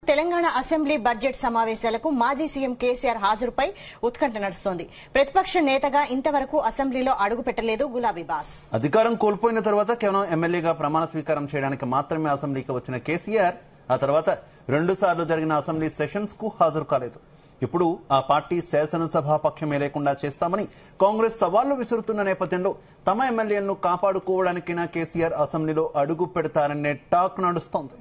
Telangana assembly budget సమావేశాలకు మాజీ CM KCR హాజరుపై ఉత్కంఠ నడుస్తోంది ప్రతిపక్ష నేతగా ఇంతవరకు అసెంబ్లీలో అడుగు పెట్టలేదు గులాబీ బాస్ అధికారం కోల్పోయిన తర్వాత కేవలం ఎమ్మెల్యేగా ప్రమాణ స్వీకారం చేయడానికి మాత్రమే అసెంబ్లీకి వచ్చిన కేసీఆర్ ఆ తర్వాత రెండు సార్లు జరిగిన అసెంబ్లీ సెషన్స్ కు హాజరు కాలేదు ఇప్పుడు ఆ పార్టీ శాసనసభాపక్షమే లేకుండా చేస్తామని కాంగ్రెస్ సవాళ్లు విసురుతున్న నేపథ్యంలో తమ ఎమ్మెల్యేలను కాపాడుకోవడానికైనా కేసీఆర్ అసెంబ్లీలో అడుగు పెడతారనే టాక్ నడుస్తోంది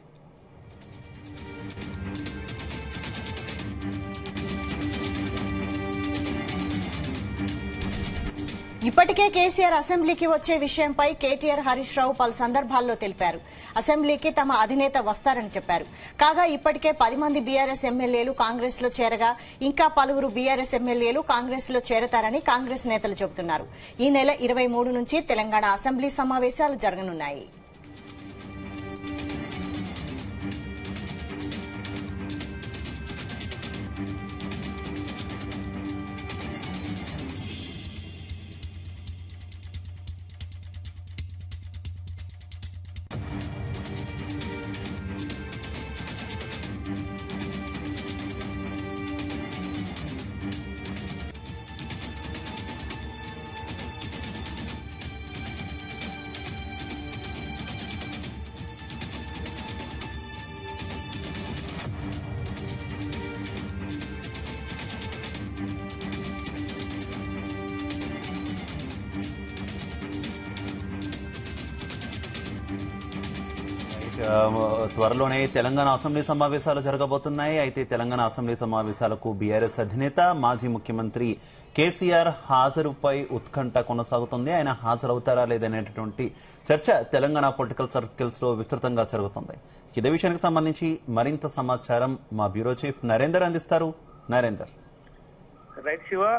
ఇప్పటికే కేసీఆర్ అసెంబ్లీకి వచ్చే విషయంపై కేటీఆర్ హరీష్ రావు పలు సందర్భాల్లో తెలిపారు అసెంబ్లీకి తమ అధినేత వస్తారని చెప్పారు కాగా ఇప్పటికే పది మంది బీఆర్ఎస్ ఎమ్మెల్యేలు కాంగ్రెస్ లో చేరగా ఇంకా పలువురు బీఆర్ఎస్ ఎమ్మెల్యేలు కాంగ్రెస్ లో చేరతారని కాంగ్రెస్ నేతలు చెబుతున్నారు ఈ నెల ఇరవై మూడు నుంచి తెలంగాణ అసెంబ్లీ సమావేశాలు జరగనున్నాయి ఆ, త్వరలోనే తెలంగాణ అసెంబ్లీ సమావేశాలు జరగబోతున్నాయి అయితే తెలంగాణ అసెంబ్లీ సమావేశాలకు బీఆర్ఎస్ అధినేత మాజీ ముఖ్యమంత్రి కేసీఆర్ హాజరుపై ఉత్కంఠ కొనసాగుతుంది ఆయన హాజరవుతారా లేదనేటటువంటి చర్చ తెలంగాణ పొలిటికల్ సర్కిల్స్ లో విస్తృతంగా జరుగుతుంది ఇదే విషయానికి సంబంధించి మరింత సమాచారం మా బ్యూరో చీఫ్ నరేందర్ అందిస్తారు నరేందర్ రైట్ శివ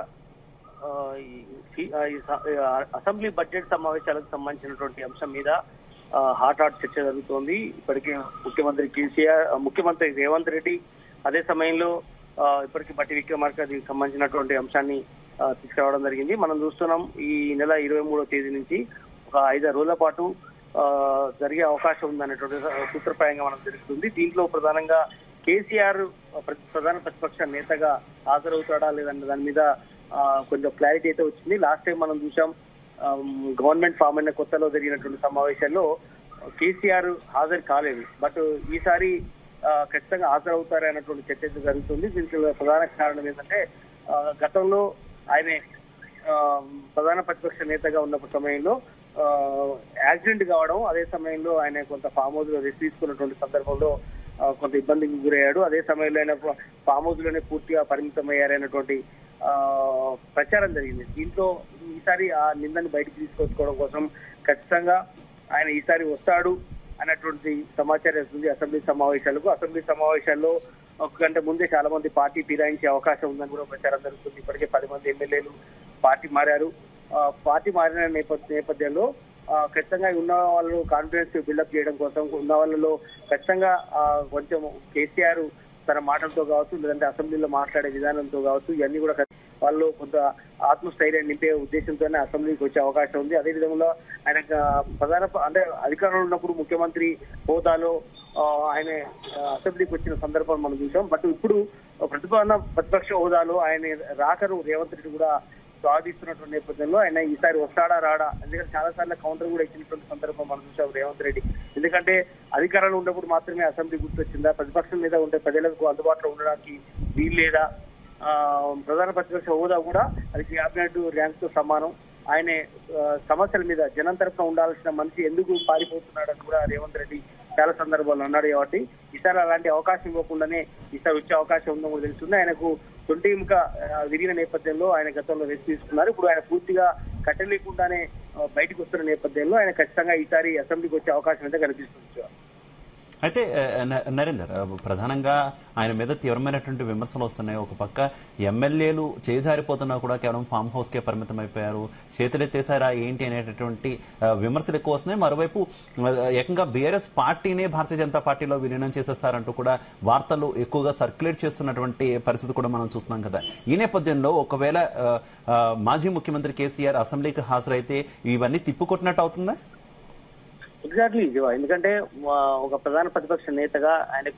ఆ, ఈ- ఈ- ఆ, ఈ స- ఆ, అసెంబ్లీ బడ్జెట్ సమావేశాలకు సంబంధించినటువంటి అంశం మీద ఆ, హాట్ హాట్ చర్చ జరుగుతోంది ఇప్పటికే ముఖ్యమంత్రి కేసీఆర్ ఆ, ముఖ్యమంత్రి రేవంత్ రెడ్డి అదే సమయంలో ఆ, ఇప్పటికి బట్టి విక్రమార్క దీనికి సంబంధించినటువంటి అంశాన్ని ఆ, తీసుకురావడం జరిగింది మనం చూస్తున్నాం ఈ నెల ఇరవై మూడో తేదీ నుంచి ఒక ఐదారు రోజుల పాటు ఆ, జరిగే అవకాశం ఉందనేటువంటి సూత్రప్రాయంగా మనం జరుగుతుంది దీంట్లో ప్రధానంగా కేసీఆర్ ప్ర- ప్రధాన ప్రతిపక్ష నేతగా హాజరవుతాడా లేదన్న దాని మీద ఆ, కొంచెం క్లారిటీ అయితే వచ్చింది లాస్ట్ టైం మనం చూసాం గవర్నమెంట్ ఫామ్ అయిన కొత్తలో జరిగినటువంటి సమావేశాల్లో కేసీఆర్ హాజరు కాలేదు బట్ ఈసారి ఆ, ఖచ్చితంగా హాజరవుతారు అన్నటువంటి చర్చ అయితే జరుగుతుంది దీనికి ప్రధాన కారణం ఏంటంటే ఆ, గతంలో ఆయన ఆ, ప్రధాన ప్రతిపక్ష నేతగా ఉన్న సమయంలో ఆ, యాక్సిడెంట్ కావడం అదే సమయంలో ఆయన కొంత ఫామ్ హౌస్ లో రెస్ట్ తీసుకున్నటువంటి సందర్భంలో ఆ, కొంత ఇబ్బందికి గురయ్యాడు అదే సమయంలో ఆయన ఫామ్ హౌస్ లోనే పూర్తిగా పరిమితం అయ్యారనేటువంటి ఆ, ప్రచారం జరిగింది దీంతో ఈసారి ఆ నిందని బయటకు తీసుకొచ్చుకోవడం కోసం ఖచ్చితంగా ఆయన ఈసారి వస్తాడు అన్నటువంటి సమాచారం వస్తుంది అసెంబ్లీ సమావేశాలకు అసెంబ్లీ సమావేశాల్లో ఒక గంట ముందే చాలా మంది పార్టీ ఫిరాయించే అవకాశం ఉందని కూడా ప్రచారం జరుగుతుంది ఇప్పటికే పది మంది ఎమ్మెల్యేలు పార్టీ మారారు ఆ, పార్టీ మారిన నేపథ్య నేపథ్యంలో ఆ, ఖచ్చితంగా ఉన్న వాళ్ళు కాన్ఫిడెన్స్ బిల్డప్ చేయడం కోసం ఉన్న వాళ్ళలో ఖచ్చితంగా ఆ, కొంచెం కేసీఆర్ తన మాటలతో కావచ్చు లేదంటే అసెంబ్లీలో మాట్లాడే విధానంతో కావచ్చు ఇవన్నీ కూడా ఖచ్చి- వాళ్ళు కొంత ఆత్మస్థైర్యాన్ని నింపే ఉద్దేశంతోనే అసెంబ్లీకి వచ్చే అవకాశం ఉంది అదే విధంగా ఆయన గ- ప్రధాన ప- అంటే అధికారంలో ఉన్నప్పుడు ముఖ్యమంత్రి హోదాలో ఆ, ఆయన ఆ, అసెంబ్లీకి వచ్చిన సందర్భం మనం చూసాం బట్ ఇప్పుడు ప్రతిపాదన ప్రతిపక్ష హోదాలో ఆయన రాకను రేవంత్ రెడ్డి కూడా స్వాగతిస్తున్నటువంటి నేపథ్యంలో ఆయన ఈసారి వస్తాడా రాడా ఎందుకంటే చాలా సార్లు కౌంటర్ కూడా ఇచ్చినటువంటి సందర్భం మనం చూసాం రేవంత్ రెడ్డి ఎందుకంటే అధికారంలో ఉన్నప్పుడు మాత్రమే అసెంబ్లీ గుర్తొచ్చిందా ప్రతిపక్షం మీద ఉంటే ప్రజలకు అందుబాటులో ఉండడానికి వీలు లేదా ఆ, ప్రధాన ప్రతిపక్ష హోదా కూడా అది క్యాబినెట్ ర్యాంక్ తో సమానం ఆయన ఆ, సమస్యల మీద జనం తరఫున ఉండాల్సిన మనిషి ఎందుకు పారిపోతున్నాడని కూడా రేవంత్ రెడ్డి చాలా సందర్భాల్లో అన్నాడు కాబట్టి ఈసారి అలాంటి అవకాశం ఇవ్వకుండానే ఈసారి వచ్చే అవకాశం ఉందని కూడా తెలుస్తుంది ఆయనకు తొంటి ఇంకా విరిగిన నేపథ్యంలో ఆయన గతంలో రెస్ట్ తీసుకున్నారు ఇప్పుడు ఆయన పూర్తిగా కట్టలేకుండానే ఆ, బయటకు వస్తున్న నేపథ్యంలో ఆయన ఖచ్చితంగా ఈసారి అసెంబ్లీకి వచ్చే అవకాశం అయితే కనిపిస్తుంది శివ. అయితే ఆ, న- నరేందర్ ఆ, ప్రధానంగా ఆయన మీద తీవ్రమైనటువంటి విమర్శలు వస్తున్నాయి ఒక పక్క ఎమ్మెల్యేలు చేజారిపోతున్నా కూడా కేవలం ఫామ్ హౌస్ కే పరిమితం అయిపోయారు చేతులెత్తేసారా ఏంటి అనేటటువంటి ఆ, విమర్శలు ఎక్కువ వస్తున్నాయి మరోవైపు ఆ, ఏకంగా బీఆర్ఎస్ పార్టీనే భారతీయ జనతా పార్టీలో విలీనం చేసేస్తారంటూ కూడా వార్తలు ఎక్కువగా సర్క్యులేట్ చేస్తున్నటువంటి పరిస్థితి కూడా మనం చూస్తున్నాం కదా ఈ నేపథ్యంలో ఒకవేళ ఆ, ఆ, మాజీ ముఖ్యమంత్రి కేసీఆర్ అసెంబ్లీకి హాజరైతే ఇవన్నీ తిప్పుకొట్టినట్టు అవుతుందా ఎగ్జాక్ట్లీ శివ ఎందుకంటే ఆ, ఒక ప్రధాన ప్రతిపక్ష నేతగా ఆయనకు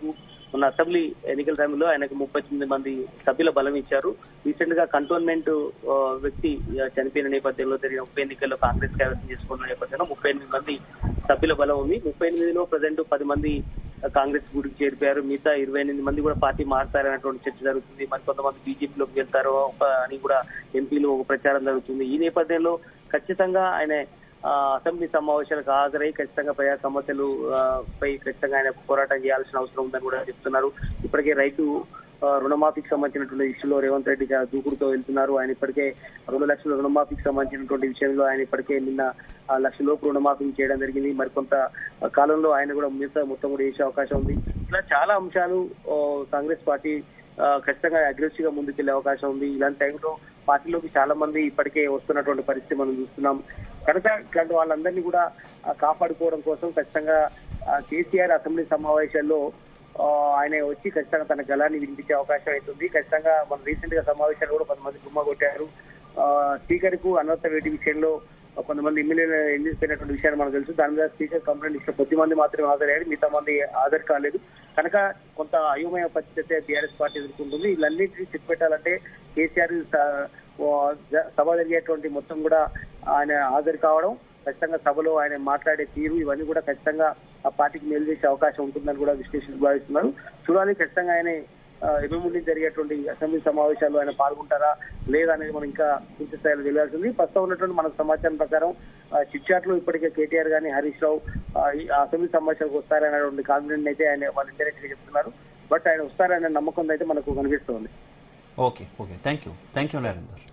మొన్న అసెంబ్లీ ఎన్నికల టైంలో ఆయనకు ముప్పై తొమ్మిది మంది సభ్యుల బలం ఇచ్చారు రీసెంట్ గా కంటోన్మెంట్ ఆ, వ్యక్తి ఆ, చనిపోయిన నేపథ్యంలో జరిగిన ఉప ఎన్నికల్లో కాంగ్రెస్ కైవసం చేసుకున్న నేపథ్యంలో ముప్పై ఎనిమిది మంది సభ్యుల బలం ఉంది ముప్పై ఎనిమిదిలో ప్రజెంట్ పది మంది కాంగ్రెస్ గుడికి చేరిపోయారు మిగతా ఇరవై ఎనిమిది మంది కూడా పార్టీ మారుతారనేటువంటి చర్చ జరుగుతుంది మరి కొంతమంది బీజేపీలోకి వెళ్తారు ఒక- అని కూడా ఎంపీలు ఒక ప్రచారం జరుగుతుంది ఈ నేపథ్యంలో ఖచ్చితంగా ఆయన ఆ, అసెంబ్లీ సమావేశాలకు హాజరై ఖచ్చితంగా ప్రజా సమస్యలు ఆ, పై ఖచ్చితంగా ఆయన పోరాటం చేయాల్సిన అవసరం ఉందని కూడా చెప్తున్నారు ఇప్పటికే రైతు ఆ, రుణమాఫీకి సంబంధించినటువంటి ఇష్యూలో రేవంత్ రెడ్డి చాలా దూకుడుతో వెళ్తున్నారు ఆయన ఇప్పటికే రెండు లక్షల రుణమాఫీకి సంబంధించినటువంటి విషయంలో ఆయన ఇప్పటికే నిన్న ఆ లక్ష లోపు రుణమాఫీ చేయడం జరిగింది మరికొంత కాలంలో ఆయన కూడా మిగతా మొత్తం కూడా చేసే అవకాశం ఉంది ఇలా చాలా అంశాలు ఆ, కాంగ్రెస్ పార్టీ ఆ, ఖచ్చితంగా అగ్రెసివ్ గా ముందుకెళ్లే అవకాశం ఉంది ఇలాంటి టైంలో పార్టీలోకి చాలా మంది ఇప్పటికే వస్తున్నటువంటి పరిస్థితి మనం చూస్తున్నాం కనుక ఇట్లాంటి వాళ్ళందరినీ కూడా ఆ, కాపాడుకోవడం కోసం ఖచ్చితంగా ఆ, కేసీఆర్ అసెంబ్లీ సమావేశాల్లో ఆ, ఆయన వచ్చి ఖచ్చితంగా తన గలాన్ని వినిపించే అవకాశం అవుతుంది ఖచ్చితంగా మన రీసెంట్ గా సమావేశాలు కూడా కొంతమంది గుమ్మ కొట్టారు ఆ, స్పీకర్ కు అనర్హత వేటి విషయంలో కొంతమంది ఎమ్మెల్యేలు ఎన్నికైనటువంటి విషయాన్ని మనకు తెలుసు దాని మీద స్పీకర్ కంప్లైంట్ ఇచ్చిన కొద్ది మంది మాత్రమే హాజరయ్యారు మిగతా మంది హాజరు కాలేదు కనుక కొంత అయోమయ పరిస్థితి బీఆర్ఎస్ పార్టీ ఎదుర్కొంటుంది వీళ్ళన్నింటినీ చెక్ పెట్టాలంటే కేసీఆర్ స- ఓ జ- సభ జరిగేటువంటి మొత్తం కూడా ఆయన హాజరు కావడం ఖచ్చితంగా సభలో ఆయన మాట్లాడే తీరు ఇవన్నీ కూడా ఖచ్చితంగా ఆ పార్టీకి మేలు చేసే అవకాశం ఉంటుందని కూడా విశ్లేషకులు భావిస్తున్నారు చూడాలి ఖచ్చితంగా ఆయన ఎనిమిది నుండి జరిగేటువంటి అసెంబ్లీ సమావేశాల్లో ఆయన పాల్గొంటారా లేదా అనేది మనం ఇంకా పూర్తి స్థాయిలో తెలియాల్సింది ప్రస్తుతం ఉన్నటువంటి మనకు సమాచారం ప్రకారం చిట్చాట్ లో ఇప్పటికే కేటీఆర్ గాని హరీష్ రావు ఆ, ఈ అసెంబ్లీ సమావేశాలకు వస్తారనేటువంటి కాన్ఫిడెంట్ అయితే ఆయన వాళ్ళు ఇండైరెక్ట్ గా చెప్తున్నారు బట్ ఆయన వస్తారనే నమ్మకం అయితే మనకు కనిపిస్తుంది okay okay thank you thank you Narender